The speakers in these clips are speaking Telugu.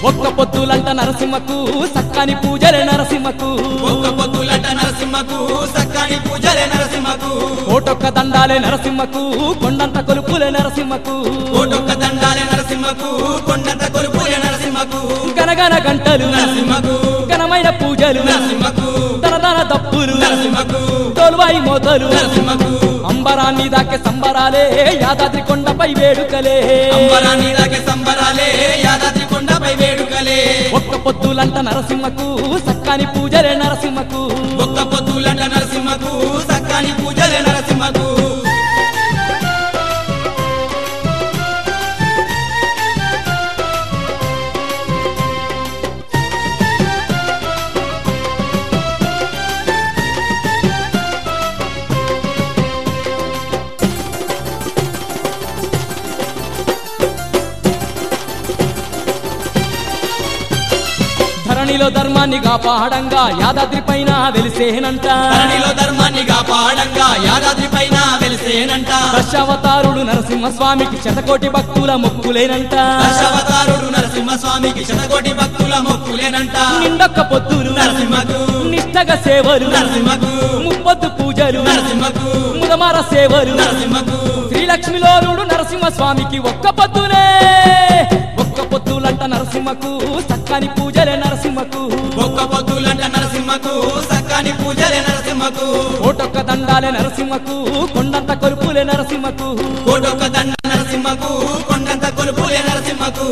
ఒక్క పొద్దులంట నరసింహకు సక్కని పూజలే నరసింహకు ఒక్క పొద్దులట నరసింహకు సక్కని పూజలే నరసింహకు కోటొక్క దండాలే నరసింహకు కొండంత కొలుపులే నరసింహకు కోటొక్క దండాలే నరసింహకు కొండంత కొలుపులే నరసింహకు గనగన గంటలు నరసింహకు ఘనమైన పూజలు నరసింహకు తనదన దప్పులు నరసింహకు తోలువాయి మోతలు నరసింహకు అంబరాన్ని దాకే సంబరాలే యాదాద్రి కొండపై వేడుకలే అంబరాన్ని దాకే సంబరాలే యాదాద్రి కొండపై వేడుకలే ఒక్క పొద్దులంట నరసింహకు సక్కని పూజలే నరసింహకు ఒక్క పొద్దులట నరసింహకు సక్కని పూజలే నరసింహకు ధరణిలో ధర్మాన్ని కాపాడంగా యాదాద్రి పైన వెలిసేనంట ధరణిలో ధర్మాన్ని కాపాడంగా యాదాద్రి పైన వెలిసేనంట దశావతారుడు నరసింహస్వామికి శతకోటి భక్తుల మొక్కులేనంట దశావతారుడు నరసింహస్వామికి శతకోటి భక్తుల మొక్కులేనంట నిండొక్క పొద్దులు నరసింహకు నిష్టగా సేవలు నరసింహకు ముప్పొద్దు పూజలు నరసింహకు ముదమార సేవలు నరసింహకు శ్రీలక్ష్మిలోనుడు నరసింహస్వామికి ఒక్క పొద్దులే ఒక్క పొద్దులంట నరసింహకు సక్కని పూజలే నరసింహకు ఒక్క పొద్దులంట నరసింహకు సక్కని పూజలే నరసింహకు కోటొక్క దండాలే నరసింహకు కొండంత కొలుపులే నరసింహకు కోటొక్క దండ నరసింహకు కొండంత కొలుపులే నరసింహకు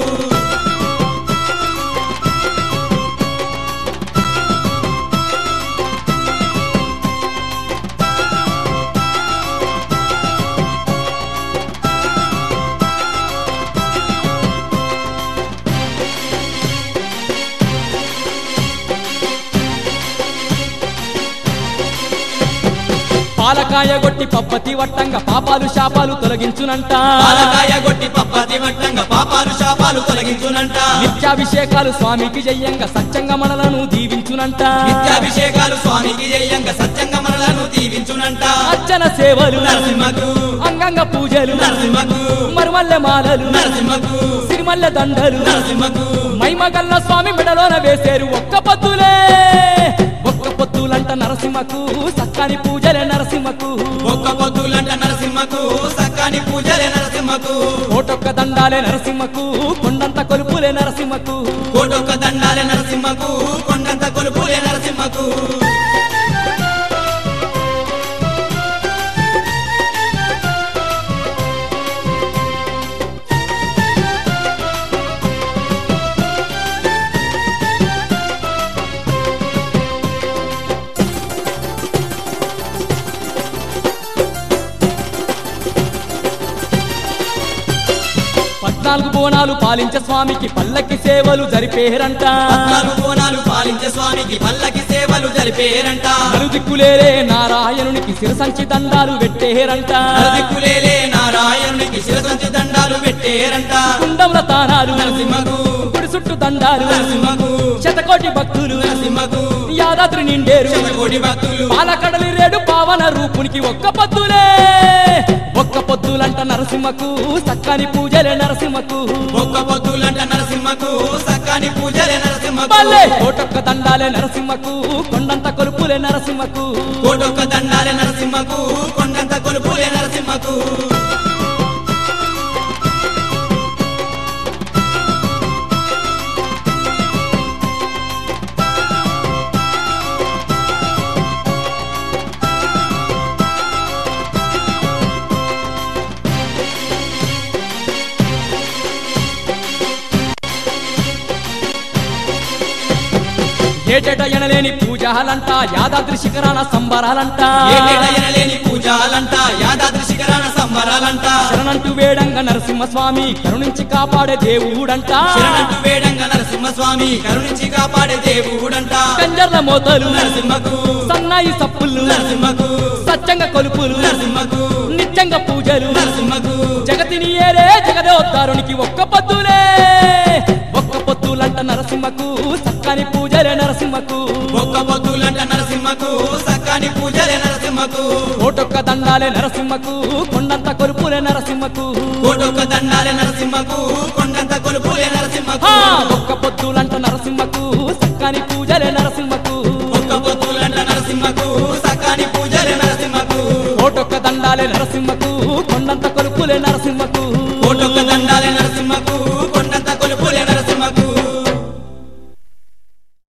పాలకాయ గొట్టి పప్పతి వట్టంగా పాపాలు శాపాలు తొలగించునంట పాలకాయ గొట్టి పప్పతి వట్టంగా పాపాలు శాపాలు తొలగించునంట నిత్యాభిషేకాలు స్వామికి జయ్యంగా సత్యంగా మనలను దీవించునంట నిత్యాభిషేకాలు స్వామికి జయంగా సత్యంగా మనలను దీవించునంట అర్చన సేవలు నరసింహకు అంగంగ పూజలు నరసింహకు మరుమల్లె మాలలు నరసింహకు సిరిమల్లె దండలు నరసింహకు మైమగల్ల స్వామి మెడలోన వేసేరు ఒక్క పొద్దులే ఒక్క పొద్దులంట నరసింహకు సక్కని పూజలే నరసింహకు ఒక్క పొద్దులంట నరసింహకు సక్కని పూజలే నరసింహకు కోటొక్క దండాలే నరసింహకు కొండంత కొలుపులే నరసింహకు కోటొక్క దండాలే నరసింహకు కొండంత కొలుపులే నరసింహకు పద్నాలుగు బోనాలు పాలించే స్వామికి పల్లకి సేవలు జరిపేరంట పద్నాలుగు బోనాలు పాలించే స్వామికి పల్లకి సేవలు జరిపేరంట నలుదిక్కులేరే నారాయణునికి శిరసంచి దండాలు పెట్టేరంట దిక్కులేలే నారాయణునికి శిరసంచి దండాలు పెట్టేరంట కుండముల తానాలు నరసింహకు గుడి చుట్టూ దండాలు నరసింహకు శతకోటి భక్తులు నరసింహకు యాదాద్రి నిండేరు శతకోటి భక్తులు పాలకడలి రేడు పావన రూపునికి ఒక్క పొద్దులే ఒక్క పొద్దులంట నరసింహకు సక్కని పూజలే నరసింహకు ఒక్క పొద్దులంట నరసింహకు సక్కని పూజలే నరసింహకు పల్లె కోటొక్క దండాలే నరసింహకు కొండంత కొలుపులే నరసింహకు కోటొక్క దండాలే నరసింహకు కొండంత కొలుపులే నరసింహకు ఏటేట ఎనలేని పూజలంట యాదాద్రి శిఖరాన సంబరాలంట ఏటేట ఎనలేని పూజాలంట యాదాద్రి శిఖరాన సంబరాలంట శరణంటూ వేడంగా నరసింహస్వామి కరుణించి కాపాడే దేవుడంట శరణంటూ వేడంగా నరసింహస్వామి కరుణించి కాపాడే దేవుడంట కంజర్ల మోతలు నరసింహకు సన్నాయి సప్పులు నరసింహకు సత్యంగా కొలుపులు నరసింహకు నిత్యంగా పూజలు నరసింహకు జగతిని ఏరే జగదేవతారునికి ఒక్క పొద్దులే ఒక్క పొద్దులంట నరసింహకు సక్కని పూజలే నరసింహకు ఒక్క పొద్దులంట నరసింహకు సక్కని పూజలే నరసింహకు కోటొక్క దండాలే నరసింహకు కొండంత కొలుపులే నరసింహకు కోటొక్క దండాలే నరసింహకు కొండంత కొలుపులే నరసింహకు నరసింహకు ఒక్క పొద్దులంట నరసింహకు సక్కని పూజలే నరసింహకు ఒక్క పొద్దులంట నరసింహకు సకాని పూజలే నరసింహకు కోటొక్క దండాలే నరసింహకు కొండంత కొలుపులే నరసింహకు